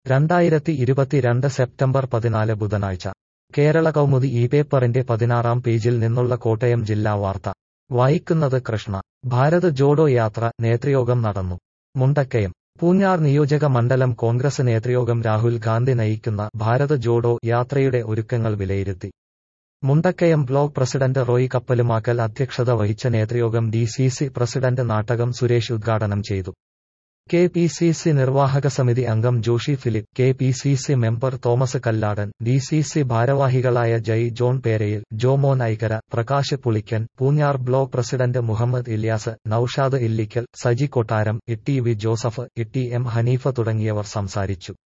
രണ്ടായിരത്തി ഇരുപത്തിരണ്ട് സെപ്റ്റംബർ പതിനാല് ബുധനാഴ്ച കേരള കൗമുദി ഈ പേപ്പറിന്റെ പതിനാറാം പേജിൽ നിന്നുള്ള കോട്ടയം ജില്ലാ വാർത്ത വായിക്കുന്നത് കൃഷ്ണ ഭാരത് ജോഡോ യാത്ര നേതൃയോഗം നടന്നു മുണ്ടക്കയം പൂഞ്ഞാർ നിയോജക മണ്ഡലം കോൺഗ്രസ് നേതൃയോഗം രാഹുൽ ഗാന്ധി നയിക്കുന്ന ഭാരത് ജോഡോ യാത്രയുടെ ഒരുക്കങ്ങൾ വിലയിരുത്തി മുണ്ടക്കയം ബ്ലോക്ക് പ്രസിഡന്റ് റോയ് കപ്പലുമാക്കൽ അധ്യക്ഷത വഹിച്ച നേതൃയോഗം D C C president Nattakam Suresh ഉദ്ഘാടനം ചെയ്തു കെ പി സി സി നിർവാഹക സമിതി അംഗം Joshi Philip K P C C member Thomas Kalladan D C C ഭാരവാഹികളായ Jai John Perayil Jomon Aikkara Prakash Pulikkan Poonjar block president Muhammad Ilyas Noushad Illikkal Saji Kottaram Itty V Joseph Itty M Haneefa തുടങ്ങിയവർ സംസാരിച്ചു